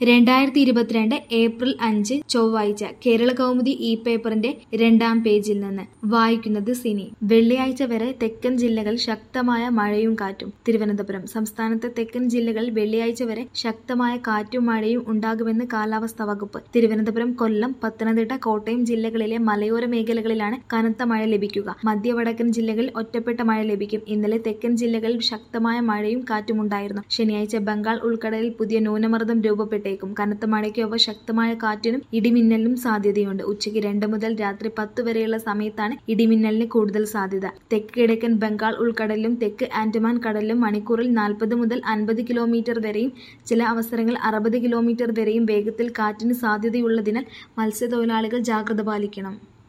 രണ്ടായിരത്തി ഇരുപത്തിരണ്ട് ഏപ്രിൽ അഞ്ച് ചൊവ്വാഴ്ച കേരള കൗമുദി ഇ പേപ്പറിന്റെ രണ്ടാം പേജിൽ നിന്ന് വായിക്കുന്നത് സിനി വെള്ളിയാഴ്ച വരെ തെക്കൻ ജില്ലകൾ ശക്തമായ മഴയും കാറ്റും തിരുവനന്തപുരം സംസ്ഥാനത്തെ തെക്കൻ ജില്ലകളിൽ വെള്ളിയാഴ്ച വരെ ശക്തമായ കാറ്റും മഴയും ഉണ്ടാകുമെന്ന് കാലാവസ്ഥാ വകുപ്പ് തിരുവനന്തപുരം കൊല്ലം പത്തനംതിട്ട കോട്ടയം ജില്ലകളിലെ മലയോര മേഖലകളിലാണ് കനത്ത മഴ ലഭിക്കുക മധ്യ വടക്കൻ ജില്ലകളിൽ ഒറ്റപ്പെട്ട മഴ ലഭിക്കും ഇന്നലെ തെക്കൻ ജില്ലകളിൽ ശക്തമായ മഴയും കാറ്റും ഉണ്ടായിരുന്നു ശനിയാഴ്ച ബംഗാൾ ഉൾക്കടലിൽ പുതിയ ന്യൂനമർദ്ദം രൂപപ്പെട്ടേക്കും കനത്ത മഴയ്ക്കൊപ്പം ശക്തമായ കാറ്റിനും ഇടിമിന്നലിനും സാധ്യതയുണ്ട് ഉച്ചയ്ക്ക് രണ്ട് മുതൽ രാത്രി പത്ത് വരെയുള്ള സമയത്താണ് ഇടിമിന്നലിന് കൂടുതൽ സാധ്യത തെക്ക് കിഴക്കൻ ബംഗാൾ ഉൾക്കടലിലും തെക്ക് ആൻഡമാൻ കടലിലും മണിക്കൂറിൽ നാൽപ്പത് മുതൽ അൻപത് കിലോമീറ്റർ വരെയും ചില അവസരങ്ങൾ അറുപത് കിലോമീറ്റർ വരെയും വേഗത്തിൽ കാറ്റിന് സാധ്യതയുള്ളതിനാൽ മത്സ്യത്തൊഴിലാളികൾ ജാഗ്രത പാലിക്കണം